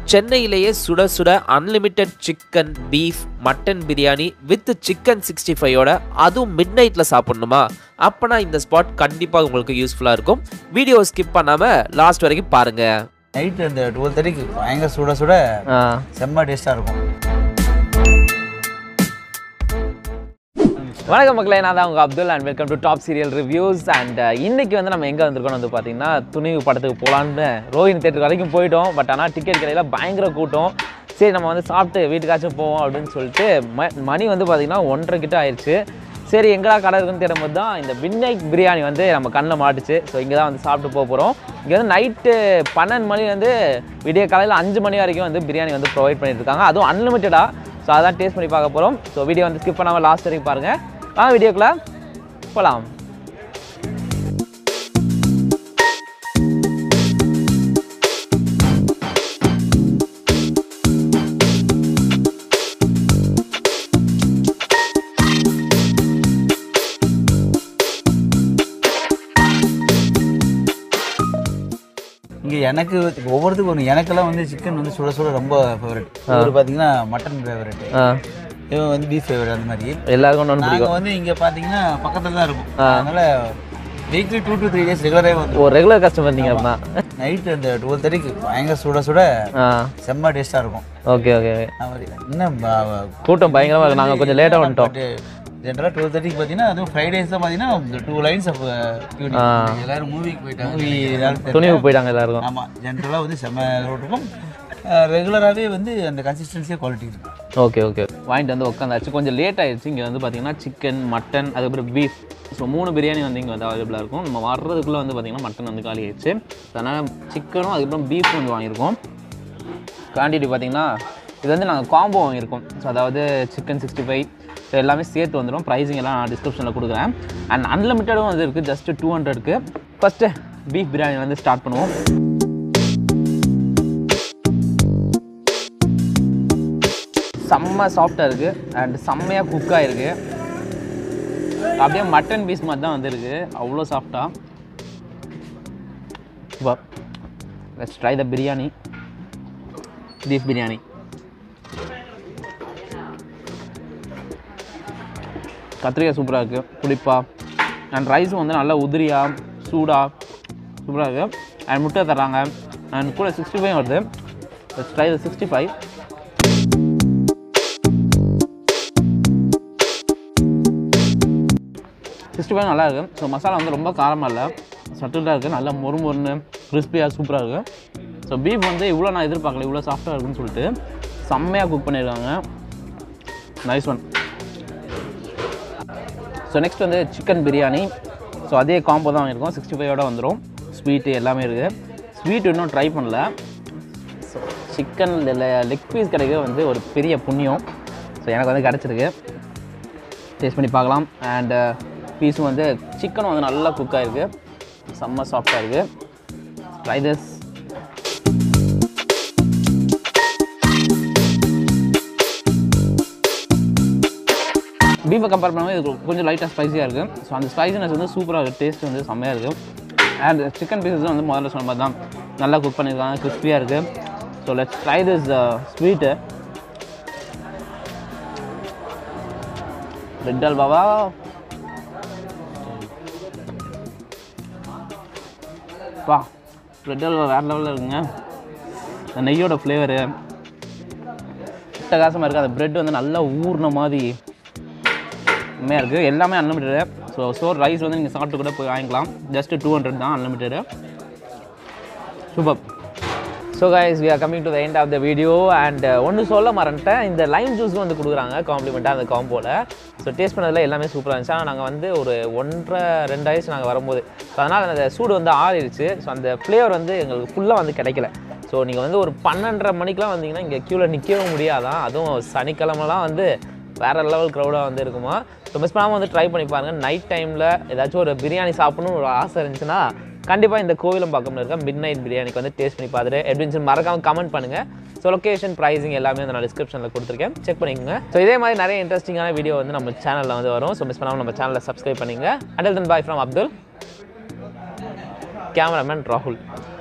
சென்னையிலேயே சுட சுட unlimited chicken beef mutton biryani with chicken sixty ஃபைவோட அதுவும் மிட் நைட்டில் சாப்பிட்ணுமா அப்போனா இந்த ஸ்பாட் கண்டிப்பாக உங்களுக்கு யூஸ்ஃபுல்லாக இருக்கும் வீடியோ ஸ்கிப் பண்ணாமல் லாஸ்ட் வரைக்கும் பாருங்கள் நைட்டு அந்த டுவெல் தேர்ட்டிக்கு பயங்கர சுட சுட ஆ செம்ம டேஸ்ட்டாக இருக்கும் வணக்கம் மக்களே நான் தான் உங்கள் Abdul and welcome to top serial reviews and இன்னைக்கு வந்து நம்ம எங்கே வந்திருக்கோம் வந்து பார்த்தீங்கன்னா துணிவு படத்துக்கு போகலான்னு ரோஹினி தேட்டர் வரைக்கும் போயிட்டோம் பட் ஆனால் டிக்கெட் கடையில் பயங்கர கூட்டம் சரி நம்ம வந்து சாப்பிட்டு வீட்டுக்காச்சும் போவோம் அப்படின்னு சொல்லிட்டு ம மணி வந்து பார்த்திங்கன்னா ஒன்றரை கிட்ட ஆயிடுச்சு சரி எங்கடா கடை இருக்குன்னு தேடும்போது தான் இந்த மிட்நைட் பிரியாணி வந்து நம்ம கண்ணில் மாட்டுச்சு ஸோ இங்கே தான் வந்து சாப்பிட்டு போக போகிறோம் இங்கே வந்து நைட்டு பன்னெண்டு மணி வந்து விடிய காலையில் அஞ்சு மணி வரைக்கும் வந்து பிரியாணி வந்து ப்ரொவைட் பண்ணிட்டு இருக்காங்க அதுவும் அன்லிமிட்டடாக ஸோ அதான் டேஸ்ட் பண்ணி பார்க்க போகிறோம் ஸோ வீடியோ வந்து ஸ்கிப் பண்ணாமல் லாஸ்ட் வரைக்கும் பாருங்கள் வாங்க வீடியோக்குள்ள போகலாம் இங்கே எனக்கு ஒவ்வொருத்துக்கும் ஒன்று எனக்கெல்லாம் வந்து சிக்கன் வந்து சுட சுட ரொம்ப ஃபேவரட் இவர் பார்த்தீங்கன்னா மட்டன் ஃபேவரட் ஆ இவன் வந்து பீஃப் ஃபேவரட் அந்த மாதிரி எல்லாருக்கும் ஒன்று பிடிக்கும் நாங்கள் வந்து இங்கே பார்த்தீங்கன்னா பக்கத்தில் தான் இருக்கும் அதனால weekly two to three days ரெகுலராகவே வந்து ஒரு ரெகுலர் கஸ்டமர் நீங்கள் அப்படின்னா நைட்டு அந்த டுவெல் தேர்ட்டிக்கு பயங்கர சுட சுட ஆ செம்ம டேஸ்ட்டாக இருக்கும் ஓகே ஓகே அந்த மாதிரி இன்னும் கூட்டம் பயங்கரமாக இருக்கு நாங்கள் கொஞ்சம் லேட்டாக வந்துட்டோம் ஜென்ரலாக டுவெல் தேர்ட்டிக்கு பார்த்தீங்கன்னா அதுவும் ஃப்ரைடேஸ் தான் பார்த்தீங்கன்னா டூ லைன்ஸ் ஆஃப் எல்லாரும் மூவிக்கு போயிட்டாங்க மூவி எல்லாரும் துணிவு போயிட்டாங்க எல்லாருக்கும் ஆமாம் ஜென்ரலாக வந்து செம்ம இருக்கும் ரெகுலராகவே வந்து அந்த கன்சிஸ்டன்சியாக குவாலிட்டி இருக்கு ஓகே ஓகே வாங்கிட்டு வந்து உட்காந்தாச்சு கொஞ்சம் லேட் ஆயிடுச்சு இங்கே வந்து பார்த்தீங்கன்னா சிக்கன் மட்டன் அதுக்கப்புறம் பீஃப் ஸோ மூணு பிரியாணி வந்து இங்கே வந்து அவைலபிளாக இருக்கும் நம்ம வர்றதுக்குள்ளே வந்து பார்த்தீங்கன்னா மட்டன் வந்து காலி ஆயிடுச்சு அதனால் சிக்கனும் அதுக்கப்புறம் பீஃப் வந்து வாங்கியிருக்கோம் குவான்டிட்டி பார்த்தீங்கன்னா இது வந்து நாங்கள் காம்போ வாங்கியிருக்கோம் ஸோ அதாவது சிக்கன் சிக்ஸ்டி ஃபைவ் ஸோ எல்லாமே சேர்த்து வந்துடும் ப்ரைஸிங் எல்லாம் நான் டிஸ்கிரிப்ஷனில் கொடுக்குறேன் அண்ட் அன்லிமிட்டடும் வந்து இருக்குது ஜஸ்ட் டூ ஹண்ட்ரட்க்கு ஃபஸ்ட்டு பீஃப் பிரியாணி வந்து ஸ்டார்ட் பண்ணுவோம் செம்ம சாஃப்டாக இருக்குது அண்ட் செம்மையாக குக் ஆகிருக்கு அப்படியே மட்டன் பீஸ் மாதிரி தான் வந்திருக்கு அவ்வளோ சாஃப்டாக வா let's try the biryani beef biryani கத்திரிக்காய் சூப்பராக இருக்குது புளிப்பா அண்ட் ரைஸும் வந்து நல்லா உதிரியாக சூடாக சூப்பராக இருக்குது அண்ட் முட்டை தர்றாங்க அண்ட் கூட சிக்ஸ்டி ஃபைவ் வருது let's try the sixty five sixty five நல்லா இருக்குது ஸோ மசாலா வந்து ரொம்ப காரமாக இல்லை சட்டிலாக இருக்குது நல்லா மொறு மொறுன்னு கிறிஸ்பியாக சூப்பராக இருக்குது ஸோ பீஃப் வந்து இவ்வளோ நான் எதிர்பார்க்கல இவ்வளோ சாஃப்டாக இருக்குன்னு சொல்லிட்டு செம்மையாக குக் பண்ணியிருக்காங்க நைஸ் ஒன் ஸோ நெக்ஸ்ட் வந்து சிக்கன் பிரியாணி ஸோ அதே காம்போ தான் இருக்கும் சிக்ஸ்டி ஃபைவோட வந்துடும் ஸ்வீட்டு எல்லாமே இருக்குது ஸ்வீட் இன்னும் ட்ரை பண்ணல சிக்கன் லெக் பீஸ் கிடைக்க வந்து ஒரு பெரிய புண்ணியம் ஸோ எனக்கு வந்து கிடச்சிருக்கு டேஸ்ட் பண்ணி பார்க்கலாம் அண்ட் பீஸும் வந்து சிக்கனும் வந்து நல்லா குக் ஆகிருக்கு செம்ம சாஃப்டாக இருக்குது ட்ரை திஸ் பீஃபை கம்பேர் பண்ணும்போது இது கொஞ்சம் லைட்டாக ஸ்பைசியாக இருக்குது ஸோ அந்த ஸ்பைசினஸ் வந்து சூப்பராக இருக்குது டேஸ்ட் வந்து செம்மையாக இருக்குது அண்ட் சிக்கன் பீசஸ் வந்து முதல்ல சொன்ன மாதிரி தான் நல்லா குக் பண்ணியிருக்காங்க கிறிஸ்பியாக இருக்குது so let's try this sweet bread அல்வாவா பா பிரெட் அல்வா வேறு லெவலில் இருக்குங்க அந்த நெய்யோட ஃப்ளேவரு அட்டகாசமாக இருக்குது அந்த பிரெட் வந்து நல்லா ஊறின மாதிரி உண்மையாக இருக்குது எல்லாமே அன்லிமிட்டடு ஸோ ஸோ ரைஸ் வந்து நீங்கள் சாப்பிட்டு கூட போய் வாங்கிக்கலாம் ஜஸ்ட்டு டூ ஹண்ட்ரட் தான் unlimited super so guys we are coming to the end of the video and ஒன்று சொல்ல மறந்துட்டேன் இந்த லைம் ஜூஸ் வந்து கொடுக்குறாங்க காம்ப்ளிமெண்ட்டாக அந்த காம்போவில் ஸோ டேஸ்ட் பண்ணதில் எல்லாமே சூப்பராக இருந்துச்சு ஆனால் நாங்கள் வந்து ஒரு ஒன்றரை ரெண்டு ஆயிடுச்சு நாங்கள் வரும்போது ஸோ அதனால் அந்த சூடு வந்து ஆறிடுச்சு ஸோ அந்த ஃப்ளேவர் வந்து எங்களுக்கு ஃபுல்லாக வந்து கிடைக்கல ஸோ நீங்கள் வந்து ஒரு பன்னெண்டரை மணிக்கெலாம் வந்தீங்கன்னா இங்கே க்யூவில் நிற்கவும் முடியாதான் அதுவும் சனிக்கிழமெல்லாம் வந்து வேறு லெவல் க்ரௌடாக வந்து இருக்குமா ஸோ மிஸ் பண்ணாமல் வந்து ட்ரை பண்ணி பாருங்கள் நைட் டைமில் ஏதாச்சும் ஒரு பிரியாணி சாப்பிடணும்னு ஒரு ஆசை இருந்துச்சுன்னா கண்டிப்பாக இந்த கோவிலம்பாக்கம்ல இருக்க மிட் நைட் பிரியாணிக்கு வந்து டேஸ்ட் பண்ணி பார்த்துட்டு எப்படின்னு சொல்லி மறக்காமல் கமெண்ட் பண்ணுங்கள் ஸோ லொக்கேஷன் ப்ரைஸிங் எல்லாமே வந்து நான் டிஸ்கிரிப்ஷனில் கொடுத்துருக்கேன் செக் பண்ணிக்கோங்க ஸோ இதே மாதிரி நிறைய இன்ட்ரெஸ்டிங்கான வீடியோ வந்து நம்ம சேனலில் வந்து வரும் ஸோ மிஸ் பண்ணாமல் நம்ம சேனலை சப்ஸ்கிரைப் பண்ணிங்க until then bye from Abdul cameraman ராகுல்